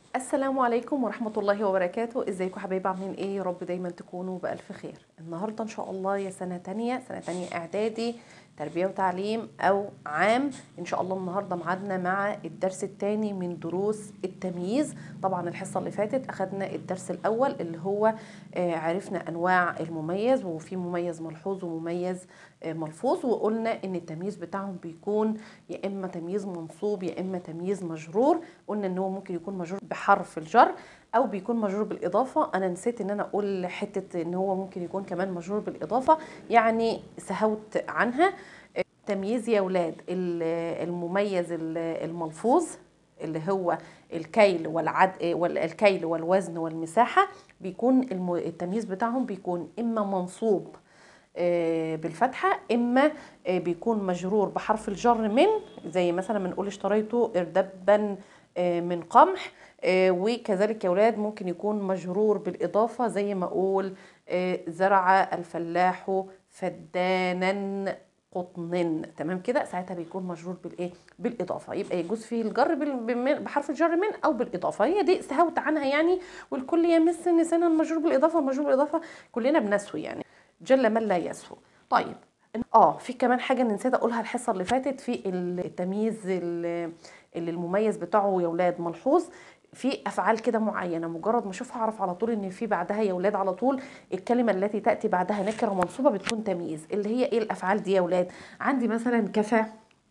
السلام عليكم ورحمة الله وبركاته ازيكم حبايبي عاملين ايه يا رب دايما تكونوا بألف خير النهاردة ان شاء الله يا سنة تانية سنة تانية اعدادي تربية وتعليم او عام ان شاء الله النهاردة معادنا مع الدرس الثاني من دروس التمييز طبعا الحصة اللي فاتت اخدنا الدرس الاول اللي هو آه، عرفنا انواع المميز وفي مميز ملحوظ ومميز آه، ملفوظ وقلنا ان التمييز بتاعهم بيكون يا اما تمييز منصوب يا اما تمييز مجرور قلنا ان هو ممكن يكون مجرور بحرف الجر او بيكون مجرور بالاضافه انا نسيت ان انا اقول حته ان هو ممكن يكون كمان مجرور بالاضافه يعني سهوت عنها آه، تمييز يا اولاد ال- المميز ال- الملفوظ اللي هو الكيل والعد والكيل والوزن والمساحه بيكون الم- التمييز بتاعهم بيكون اما منصوب آه، بالفتحة إما آه، بيكون مجرور بحرف الجر من زي مثلا بنقول اشتريت اردبا آه، من قمح آه، وكذلك يا ولاد ممكن يكون مجرور بالإضافة زي ما أقول آه، زرع الفلاح فدانا قطن تمام كده ساعتها بيكون مجرور بالايه بالاضافه يبقى يجوز فيه الجر بال- بم- بحرف الجر من او بالاضافه هي دي سهوت عنها يعني والكل يمس نسانا المجرور بالاضافه المجرور بالاضافه كلنا بنسوي يعني جل من لا يسهو طيب اه في كمان حاجه أنا نسيت اقولها الحصه اللي فاتت في التمييز ال- اللي المميز بتاعه يا ولاد ملحوظ في افعال كده معينه مجرد ما اشوفها اعرف على طول ان في بعدها يا ولاد على طول الكلمه التي تاتي بعدها نكره منصوبه بتكون تمييز اللي هي ايه الافعال دي يا ولاد عندي مثلا كفى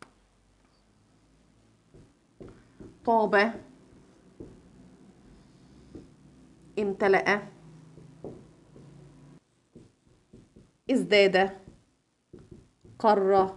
طاب امتلأ ازداد قر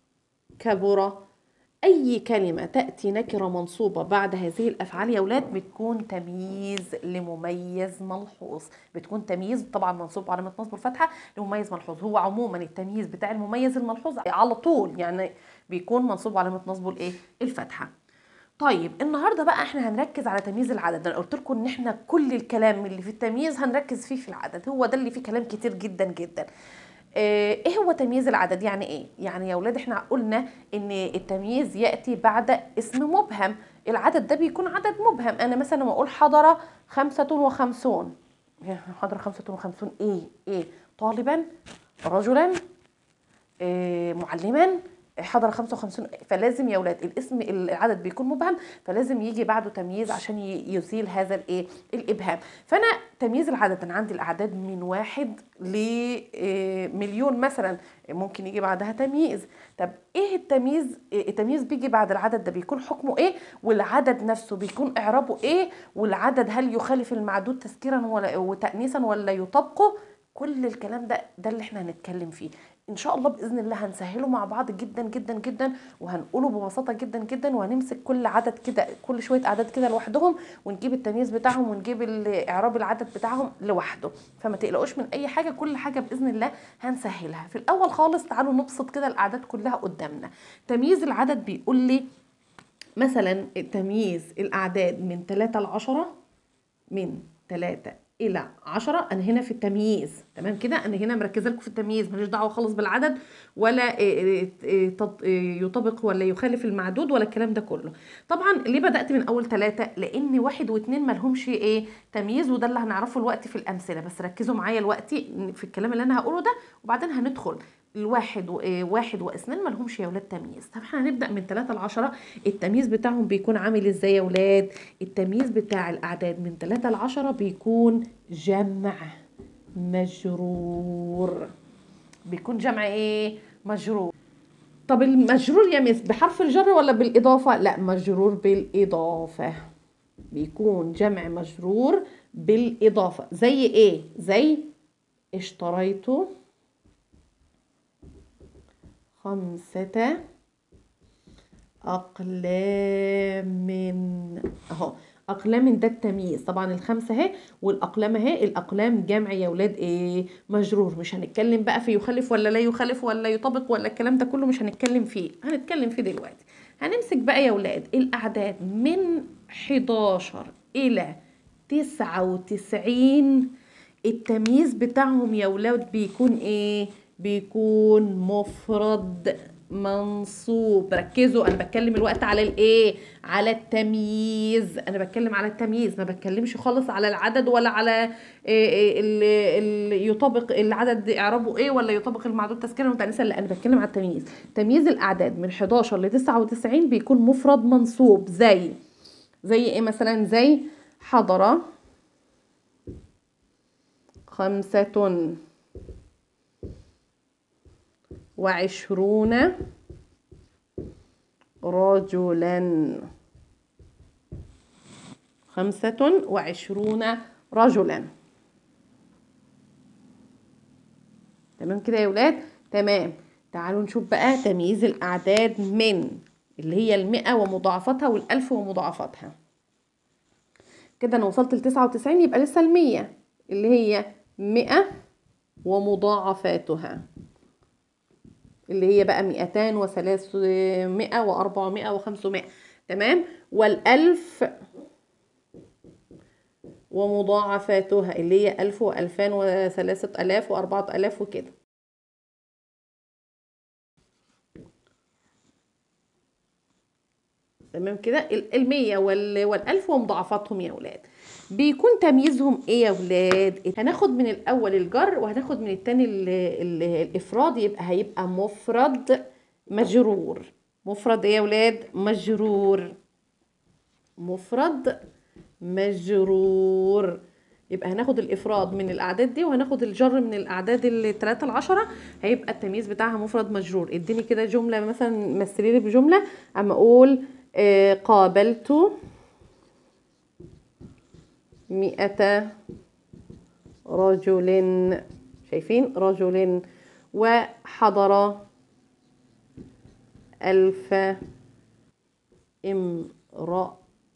كبر أي كلمة تأتي نكرة منصوبة بعد هذه الأفعال يا ولاد بتكون تمييز لمميز ملحوظ بتكون تمييز طبعا منصوب علامة نصب الفتحة لمميز ملحوظ هو عموما التمييز بتاع المميز الملحوظ على طول يعني بيكون منصوب علامة نصبه الإيه الفتحة طيب النهارده بقى احنا هنركز على تمييز العدد انا قلت لكم ان احنا كل الكلام اللي في التمييز هنركز فيه في العدد هو ده اللي فيه كلام كتير جدا جدا آه، ايه هو تمييز العدد يعني ايه يعني يا اولاد احنا قلنا ان التمييز ياتي بعد اسم مبهم العدد ده بيكون عدد مبهم انا مثلا لما اقول حضر خمسة وخمسون حضر خمسة وخمسون ايه ايه طالبا رجلا آه، معلما حضر 55 فلازم يا اولاد الاسم العدد بيكون مبهم فلازم يجي بعده تمييز عشان ي- يزيل هذا الايه الابهام فانا تمييز العدد انا عندي الاعداد من واحد لمليون مثلا ممكن يجي بعدها تمييز طب ايه التمييز إيه التمييز بيجي بعد العدد ده بيكون حكمه ايه والعدد نفسه بيكون اعرابه ايه والعدد هل يخالف المعدود تذكيرا ولا وتانيثا ولا يطابقه كل الكلام ده ده اللي احنا هنتكلم فيه ان شاء الله باذن الله هنسهله مع بعض جدا جدا جدا وهنقوله ببساطه جدا جدا وهنمسك كل عدد كده كل شويه اعداد كده لوحدهم ونجيب التمييز بتاعهم ونجيب ال- اعراب العدد بتاعهم لوحده فما تقلقوش من اي حاجه كل حاجه باذن الله هنسهلها في الاول خالص تعالوا نبسط كده الاعداد كلها قدامنا تمييز العدد بيقول لي مثلا تمييز الاعداد من 3 ل 10 من 3 الى 10 انا هنا في التمييز تمام كده انا هنا مركزه لكم في التمييز ماليش دعوه خالص بالعدد ولا إيه إيه إيه تط- إيه يطابق ولا يخالف المعدود ولا الكلام ده كله طبعا ليه بدات من اول ثلاثة لان واحد واثنين مالهمش ايه تمييز وده اللي هنعرفه الوقت في الامثله بس ركزوا معايا الوقت في الكلام اللي انا هقوله ده وبعدين هندخل الواحد و... إيه واحد واثنين مالهمش يا ولاد تمييز طب احنا هنبدا من 3 ل 10 التمييز بتاعهم بيكون عامل ازاي يا ولاد التمييز بتاع الاعداد من 3 ل 10 بيكون جمع مجرور بيكون جمع ايه مجرور طب المجرور يا مس بحرف الجر ولا بالاضافه لا مجرور بالاضافه بيكون جمع مجرور بالاضافه زي ايه زي اشتريت خمسة أقلام أهو أقلام ده التمييز طبعا الخمسة اهي والأقلام اهي الأقلام جمع يا ولاد إيه مجرور مش هنتكلم بقى في يخالف ولا لا يخالف ولا يطابق ولا الكلام ده كله مش هنتكلم فيه هنتكلم فيه دلوقتي هنمسك بقى يا ولاد الأعداد من 11 إلى 99 التمييز بتاعهم يا ولاد بيكون ايه بيكون مفرد منصوب ركزوا انا بتكلم الوقت على الايه على التمييز انا بتكلم على التمييز ما بتكلمش خالص على العدد ولا على اللي يطابق العدد اعرابه ايه ولا يطابق المعدود تذكيرا وتانيثا لا انا بتكلم على التمييز تمييز الاعداد من 11 ل 99 بيكون مفرد منصوب زي زي ايه مثلا زي حضر خمسة وعشرون رجلا خمسة وعشرون رجلا تمام كده يا ولاد تمام تعالوا نشوف بقى تمييز الأعداد من اللي هي المئة ومضاعفتها والألف ومضاعفتها كده أنا وصلت لتسعة وتسعين يبقى لسه المية اللي هي مئة ومضاعفاتها اللي هي بقى مئتان وثلاثمائة وأربعمائة وخمسمائة تمام والألف ومضاعفاتها اللي هي ألف وألفان وثلاثة ألاف وأربعة ألاف وكده تمام كده المية والألف ومضاعفاتهم يا ولاد بيكون تمييزهم ايه يا ولاد هناخد من الاول الجر وهناخد من التاني ال ال الافراد يبقى هيبقى مفرد مجرور مفرد ايه يا ولاد مجرور مفرد مجرور يبقى هناخد الافراد من الاعداد دي وهناخد الجر من الاعداد الثلاثة العشرة هيبقى التمييز بتاعها مفرد مجرور اديني كده جملة مثلا مثلي لي بجملة اما اقول آه قابلت مئة رجل شايفين رجل وحضر ألف امرأة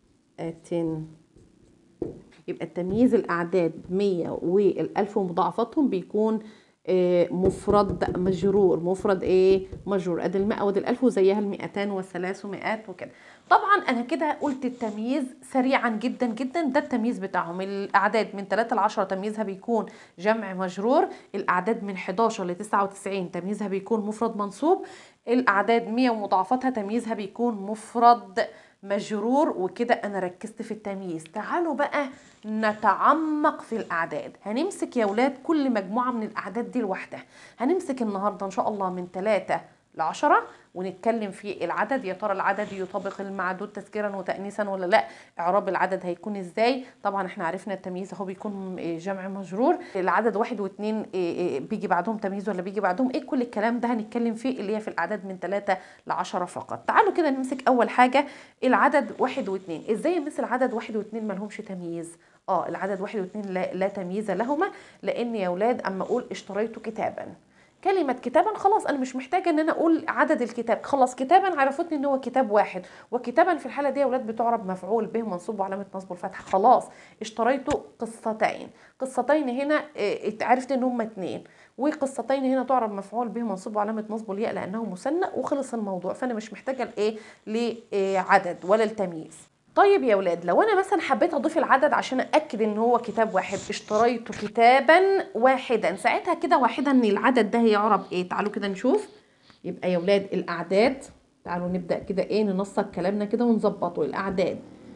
يبقى التمييز الأعداد مية والألف ومضاعفاتهم بيكون مفرد مجرور مفرد ايه مجرور ادي المئة وادي الالف وزيها المئتان والثلاثمائات وكده طبعا انا كده قلت التمييز سريعا جدا جدا ده التمييز بتاعهم الاعداد من 3 ل 10 تمييزها بيكون جمع مجرور الاعداد من 11 ل 99 تمييزها بيكون مفرد منصوب الاعداد 100 ومضاعفاتها تمييزها بيكون مفرد مجرور وكده انا ركزت في التمييز تعالوا بقى نتعمق في الاعداد هنمسك يا ولاد كل مجموعه من الاعداد دي لوحدها هنمسك النهارده ان شاء الله من 3 لعشرة ونتكلم في العدد يا ترى العدد يطابق المعدود تذكيرا وتأنيثا ولا لا اعراب العدد هيكون ازاي طبعا احنا عرفنا التمييز اهو بيكون جمع مجرور العدد واحد واثنين بيجي بعدهم تمييز ولا بيجي بعدهم ايه كل الكلام ده هنتكلم فيه اللي هي في الاعداد من ثلاثة لعشرة فقط تعالوا كده نمسك اول حاجة العدد واحد واثنين ازاي مثل عدد واحد واثنين ملهمش تمييز اه العدد واحد واثنين لا, لا تمييز لهما لان يا ولاد اما اقول اشتريت كتابا كلمة كتابا خلاص أنا مش محتاجة إن أنا أقول عدد الكتاب خلاص كتابا عرفتني إن هو كتاب واحد وكتابا في الحالة دي يا ولاد بتعرب مفعول به منصوب وعلامة نصبه الفتحة خلاص اشتريت قصتين قصتين هنا عرفت إن هما اتنين وقصتين هنا تعرب مفعول به منصوب وعلامة نصبه الياء لأنه مثنى وخلص الموضوع فأنا مش محتاجة لإيه لعدد ولا التمييز طيب يا ولاد لو انا مثلا حبيت اضيف العدد عشان اكد ان هو كتاب واحد اشتريت كتابا واحدا ساعتها كده واحدا ان العدد ده هيعرب ايه تعالوا كده نشوف يبقى يا ولاد الاعداد تعالوا نبدا كده ايه ننسق كلامنا كده ونظبطه الاعداد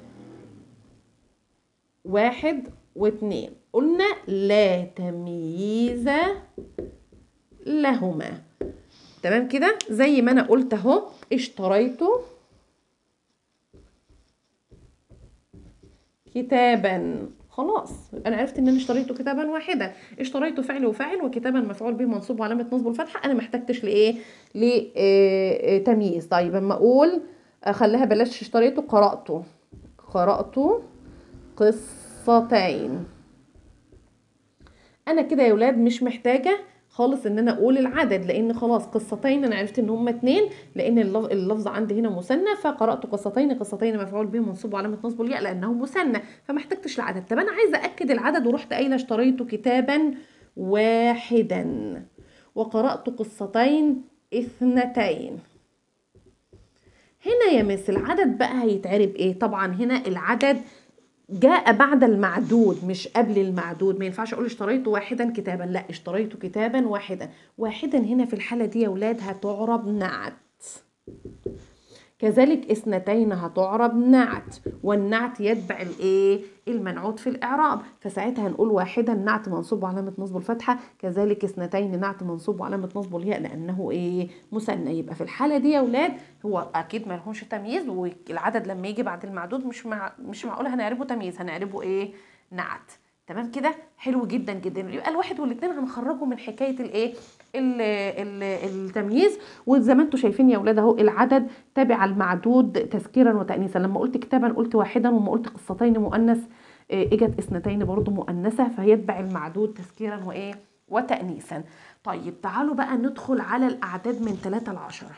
واحد واثنين قلنا لا تمييز لهما تمام كده زي ما انا قلت اهو اشتريته كتابا خلاص انا عرفت ان انا اشتريته كتابا واحدا اشتريته فعل وفاعل وكتابا مفعول به منصوب وعلامه نصبه الفتحه انا ما احتجتش لايه لتمييز طيب اما اقول خليها بلاش اشتريته قراته قرات قصتين انا كده يا ولاد مش محتاجه خالص ان انا اقول العدد لان خلاص قصتين انا عرفت ان هما اتنين لان اللفظ عندي هنا مثنى فقرات قصتين قصتين مفعول به منصوب وعلامه نصبه الياء لانه مثنى فما احتجتش العدد طب انا عايزه اكد العدد ورحت قايله اشتريت كتابا واحدا وقرات قصتين اثنتين هنا يا مس العدد بقى هيتعرب ايه طبعا هنا العدد جاء بعد المعدود مش قبل المعدود ما ينفعش اقول اشتريت واحدا كتابا لا اشتريت كتابا واحدا واحدا هنا في الحاله دي يا ولاد هتعرب نعت كذلك اثنتين هتعرب نعت والنعت يتبع الايه المنعوت في الاعراب فساعتها هنقول واحدا نعت منصوب وعلامه نصبه الفتحه كذلك اثنتين نعت منصوب وعلامه نصبه الياء لانه ايه مثنى يبقى في الحاله دي يا اولاد هو اكيد ما لهمش تمييز والعدد لما يجي بعد المعدود مش مع مش معقول هنعربه تمييز هنعربه ايه نعت تمام كده حلو جدا جدا يبقى الواحد والاثنين هنخرجه من حكايه الايه التمييز وزي ما انتم شايفين يا اولاد اهو العدد تابع المعدود تذكيرا وتانيثا لما قلت كتابا قلت واحدا وما قلت قصتين مؤنث اجت اثنتين برضو مؤنثه فيتبع المعدود تذكيرا وايه وتانيثا طيب تعالوا بقى ندخل على الاعداد من 3 ل 10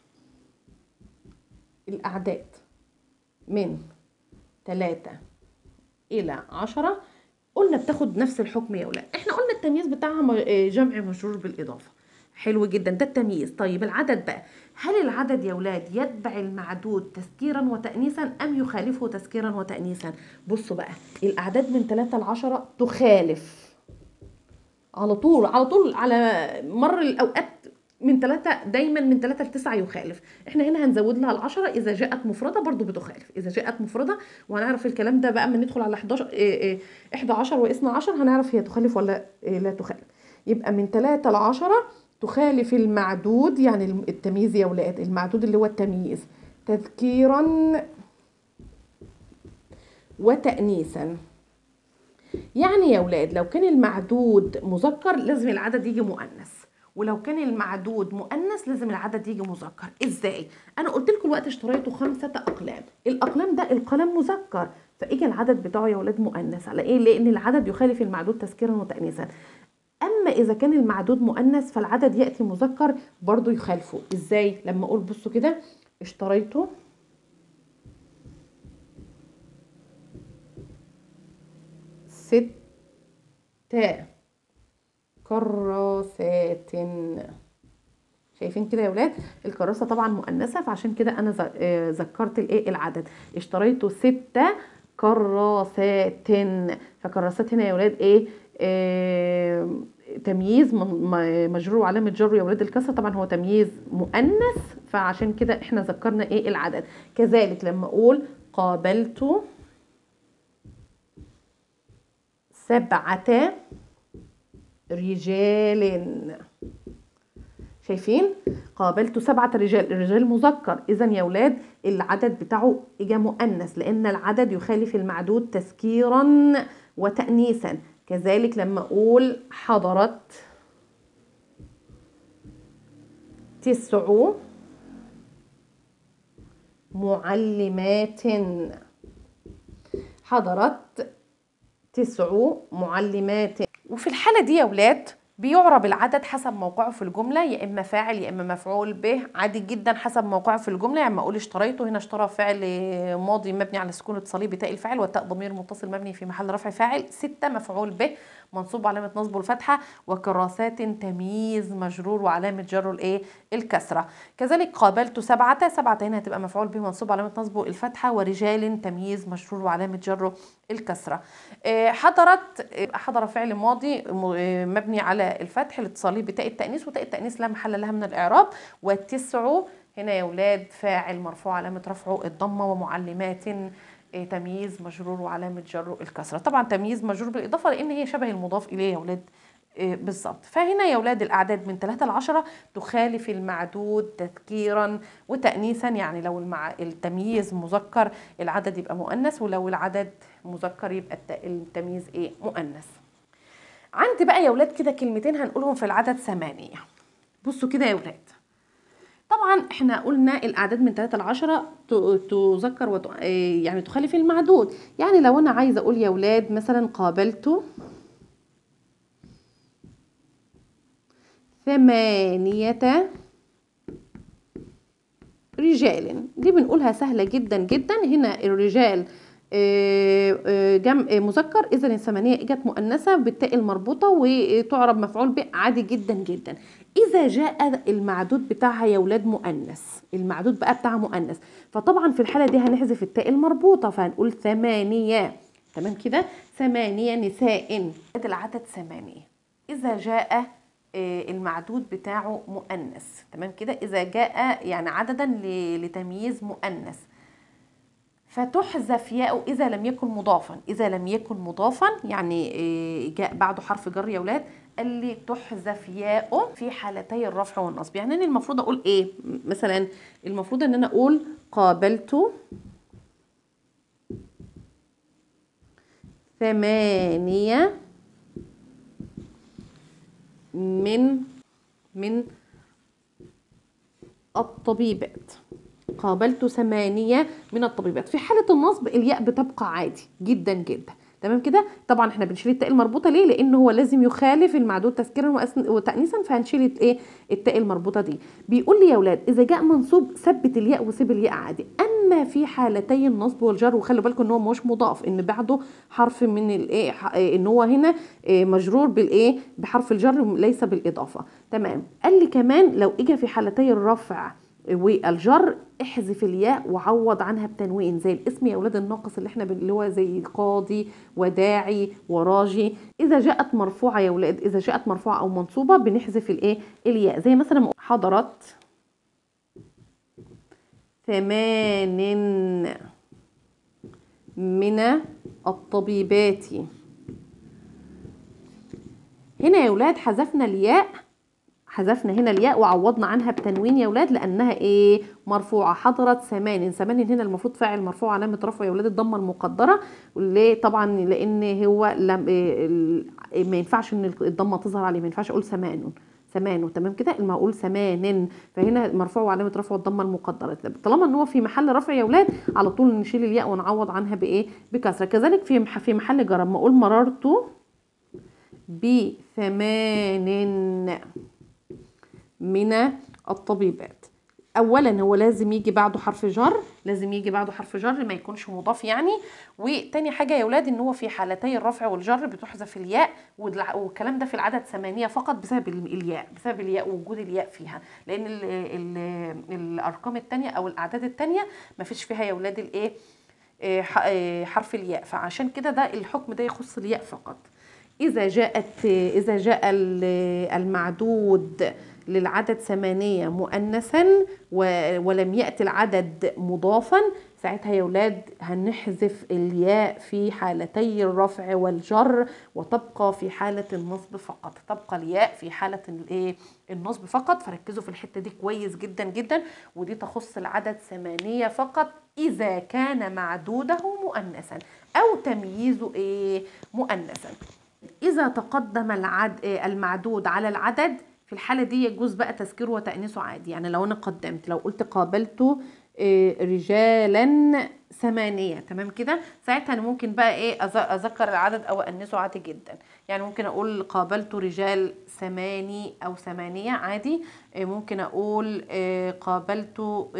الاعداد من 3 الى 10 قلنا بتاخد نفس الحكم يا اولاد احنا قلنا التمييز بتاعها جمع مجرور بالاضافه حلو جدا ده التمييز طيب العدد بقى هل العدد يا اولاد يتبع المعدود تذكيرا وتانيثا ام يخالفه تذكيرا وتانيثا بصوا بقى الاعداد من 3 ل 10 تخالف على طول على طول على مر الاوقات من ثلاثة دايما من ثلاثة لتسعة يخالف احنا هنا هنزود لها العشرة اذا جاءت مفردة برضو بتخالف اذا جاءت مفردة وهنعرف الكلام ده بقى اما ندخل على 11 إيه إيه 11 واثنى عشر هنعرف هي تخالف ولا إيه لا تخالف يبقى من ثلاثة لعشرة تخالف المعدود يعني التمييز يا ولاد المعدود اللي هو التمييز تذكيرا وتأنيثا يعني يا ولاد لو كان المعدود مذكر لازم العدد يجي مؤنث ولو كان المعدود مؤنث لازم العدد يجي مذكر ازاي انا قلت لكم الوقت اشتريتوا خمسه اقلام الاقلام ده القلم مذكر فاجى العدد بتاعه يا ولاد مؤنث على ايه لان العدد يخالف المعدود تذكيرا وتانيثا اما اذا كان المعدود مؤنث فالعدد ياتي مذكر برضو يخالفه ازاي لما اقول بصوا كده اشتريته ستة كراسات شايفين كده يا ولاد الكراسة طبعا مؤنثة فعشان كده انا ذكرت الايه العدد اشتريت ستة كراسات فكراسات هنا يا ولاد ايه, إيه تمييز مجرور وعلامة جر يا ولاد الكسرة طبعا هو تمييز مؤنث فعشان كده احنا ذكرنا ايه العدد كذلك لما اقول قابلت سبعة رجال شايفين قابلت سبعة رجال الرجال مذكر إذا يا ولاد العدد بتاعه إجا مؤنث لأن العدد يخالف المعدود تذكيرا وتأنيثا كذلك لما أقول حضرت تسع معلمات حضرت تسع معلمات وفي الحالة دي يا ولاد بيعرب العدد حسب موقعه في الجمله يا اما فاعل يا اما مفعول به عادي جدا حسب موقعه في الجمله يعني اقول اشتريته هنا اشترى فعل ماضي مبني على سكون اتصالي بتاء الفاعل والتاء ضمير متصل مبني في محل رفع فاعل ستة مفعول به منصوب علامه نصبه الفتحه وكراسات تمييز مجرور وعلامه جره الايه الكسره كذلك قابلت سبعه سبعه هنا هتبقى مفعول به منصوب علامه نصبه الفتحه ورجال تمييز مجرور وعلامه جره الكسره حضرت حضر فعل ماضي مبني على الفتح الاتصالي بتاء التأنيث وتاء التأنيث لا محل لها من الإعراب والتسع هنا يا ولاد فاعل مرفوع علامة رفعه الضمة ومعلمات تمييز مجرور وعلامة جره الكسرة طبعا تمييز مجرور بالإضافة لأن هي شبه المضاف إليه يا ولاد بالظبط فهنا يا ولاد الأعداد من 3 ل 10 تخالف المعدود تذكيرا وتأنيثا يعني لو المع... التمييز مذكر العدد يبقى مؤنث ولو العدد مذكر يبقى التمييز ايه مؤنث عندي بقى يا ولاد كده كلمتين هنقولهم في العدد ثمانية بصوا كده يا ولاد طبعا احنا قلنا الاعداد من 3 ل 10 تذكر وت... يعني تخالف المعدود يعني لو انا عايزه اقول يا ولاد مثلا قابلت ثمانية رجال دي بنقولها سهلة جدا جدا هنا الرجال جمع مذكر اذا الثمانيه اجت مؤنثه بالتاء المربوطه وتعرب مفعول به عادي جدا جدا اذا جاء المعدود بتاعها يا ولاد مؤنث المعدود بقى بتاعها مؤنث فطبعا في الحاله دي هنحذف التاء المربوطه فهنقول ثمانيه تمام كده ثمانيه نساء العدد ثمانيه اذا جاء آه، المعدود بتاعه مؤنث تمام كده اذا جاء يعني عددا ل- لتمييز مؤنث فتحذف ياء اذا لم يكن مضافا اذا لم يكن مضافا يعني آه، جاء بعده حرف جر يا ولاد قال لي تحذف ياء في حالتي الرفع والنصب يعني انا المفروض اقول ايه مثلا المفروض ان انا اقول قابلت ثمانية من من الطبيبات قابلت ثمانية من الطبيبات في حالة النصب الياء بتبقى عادي جدا جدا تمام كده طبعا احنا بنشيل التاء المربوطه ليه لان هو لازم يخالف المعدود تذكيرا وأس- وتانيثا فهنشيل ايه التاء المربوطه دي بيقول لي يا اولاد اذا جاء منصوب ثبت الياء وسيب الياء عادي اما في حالتي النصب والجر وخلوا بالكم ان هو مش مضاف ان بعده حرف من الايه ح- إيه، ان هو هنا إيه، مجرور بالايه بحرف الجر ليس بالاضافه تمام قال لي كمان لو اجى في حالتي الرفع والجر احذف الياء وعوض عنها بتنوين زي الاسم يا اولاد الناقص اللي احنا بن- اللي هو زي قاضي وداعي وراجي اذا جاءت مرفوعه يا اولاد اذا جاءت مرفوعه او منصوبه بنحذف الايه الياء زي مثلا حضرت ثمان من الطبيبات هنا يا ولاد حذفنا الياء حذفنا هنا الياء وعوضنا عنها بتنوين يا ولاد لانها ايه مرفوعه حضرت ثمان ثمان هنا المفروض فاعل مرفوع علامه رفعه يا ولاد الضمه المقدره ليه طبعا لان هو لم إيه ال- ما ينفعش ان الضمه تظهر عليه ما ينفعش اقول ثمان ثمان تمام كده لما اقول ثمان فهنا مرفوع وعلامه رفعه الضمه المقدره طالما ان هو في محل رفع يا ولاد على طول نشيل الياء ونعوض عنها بايه بكسره كذلك في مح- في محل جر اما اقول مررت بثمان من الطبيبات اولا هو لازم يجي بعده حرف جر لازم يجي بعده حرف جر ما يكونش مضاف يعني وتاني حاجه يا اولاد ان هو في حالتي الرفع والجر بتحذف الياء والع- والكلام ده في العدد ثمانية فقط بسبب ال- الياء بسبب الياء ووجود الياء فيها لان ال ال الارقام التانية او الاعداد التانية ما فيش فيها يا اولاد الايه إيه، ح- إيه، حرف الياء فعشان كده ده الحكم ده يخص الياء فقط إذا جاءت إذا جاء ال- المعدود للعدد ثمانية مؤنثا و- ولم يأتي العدد مضافا ساعتها يا ولاد هنحذف الياء في حالتي الرفع والجر وتبقى في حالة النصب فقط تبقى الياء في حالة الايه النصب فقط فركزوا في الحتة دي كويس جدا جدا ودي تخص العدد ثمانية فقط إذا كان معدوده مؤنثا أو تمييزه إيه مؤنثا إذا تقدم العد... آه، المعدود على العدد في الحالة دي يجوز بقى تذكيره وتأنيثه عادي يعني لو أنا قدمت لو قلت قابلت آه، رجالا ثمانية تمام كده ساعتها أنا ممكن بقى إيه أذ- أذكر العدد أو أنسه عادي جدا يعني ممكن أقول قابلت رجال ثماني أو ثمانية عادي آه، ممكن أقول آه، قابلت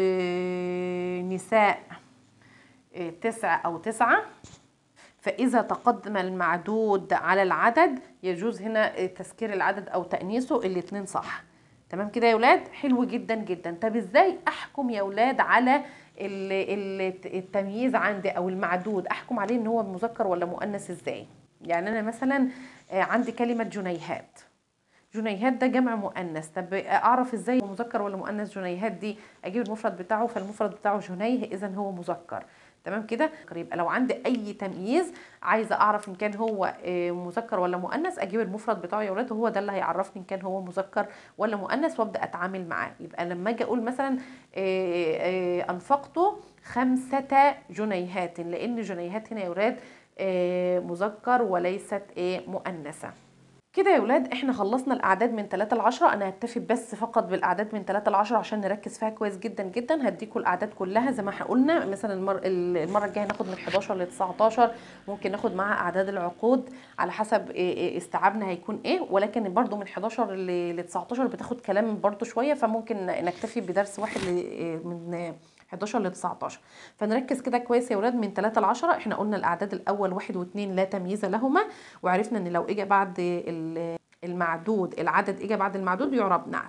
آه، نساء آه، تسعة أو تسعة فإذا تقدم المعدود على العدد يجوز هنا تذكير العدد أو تأنيثه الاتنين صح تمام كده يا ولاد حلو جدا جدا طب ازاي احكم يا ولاد على ال- ال- التمييز عندي او المعدود احكم عليه ان هو مذكر ولا مؤنث ازاي يعني انا مثلا آه، عندي كلمه جنيهات جنيهات ده جمع مؤنث طب اعرف ازاي هو مذكر ولا مؤنث جنيهات دي اجيب المفرد بتاعه فالمفرد بتاعه جنيه اذا هو مذكر تمام كده يبقى لو عندي اي تمييز عايزه اعرف ان كان هو آه، مذكر ولا مؤنث اجيب المفرد بتاعه يا ولاد هو ده اللي هيعرفني ان كان هو مذكر ولا مؤنث وابدا اتعامل معاه يبقى لما اجي اقول مثلا آه، آه، انفقت خمسة جنيهات لان جنيهات هنا يا ولاد آه، مذكر وليست ايه مؤنثه كده يا ولاد احنا خلصنا الاعداد من 3 ل 10 انا هكتفي بس فقط بالاعداد من 3 ل 10 عشان نركز فيها كويس جدا جدا هديكم الاعداد كلها زي ما احنا قلنا مثلا المر... المره الجايه هناخد من 11 ل 19 ممكن ناخد معاها اعداد العقود على حسب إيه- إيه استيعابنا هيكون ايه ولكن برضو من 11 ل 19 بتاخد كلام برضو شويه فممكن نكتفي بدرس واحد ل... من 11 ل 19 فنركز كده كويس يا ولاد من 3 ل 10 احنا قلنا الاعداد الاول واحد واثنين لا تمييز لهما وعرفنا ان لو اجى بعد ال- المعدود العدد اجى بعد المعدود يعرب نعت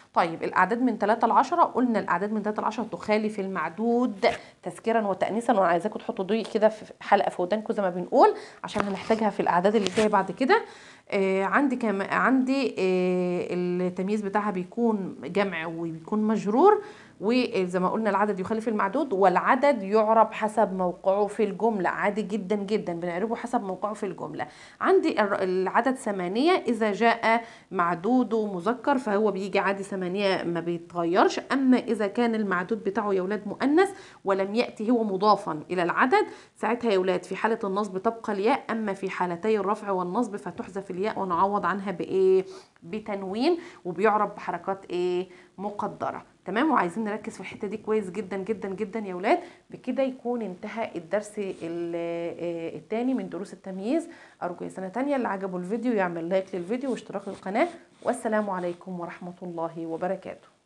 طيب الاعداد من 3 ل 10 قلنا الاعداد من 3 ل 10 تخالف المعدود تذكيرا وتانيثا وانا عايزاكم تحطوا دي كده في حلقه في ودانكم زي ما بنقول عشان هنحتاجها في الاعداد اللي جايه بعد كده آه عندي كم عندي آه التمييز بتاعها بيكون جمع وبيكون مجرور وزي ما قلنا العدد يخالف المعدود والعدد يعرب حسب موقعه في الجملة عادي جدا جدا بنعربه حسب موقعه في الجملة عندي العدد ثمانية إذا جاء معدوده مذكر فهو بيجي عادي ثمانية ما بيتغيرش أما إذا كان المعدود بتاعه يا ولاد مؤنث ولم يأتي هو مضافا إلى العدد ساعتها يا ولاد في حالة النصب تبقى الياء أما في حالتي الرفع والنصب فتحذف الياء ونعوض عنها بإيه بتنوين وبيعرب بحركات إيه مقدرة تمام وعايزين نركز في الحته دي كويس جدا جدا جدا يا ولاد بكده يكون انتهى الدرس الثاني من دروس التمييز ارجو يا سنه تانية اللي عجبه الفيديو يعمل لايك للفيديو واشتراك للقناه والسلام عليكم ورحمه الله وبركاته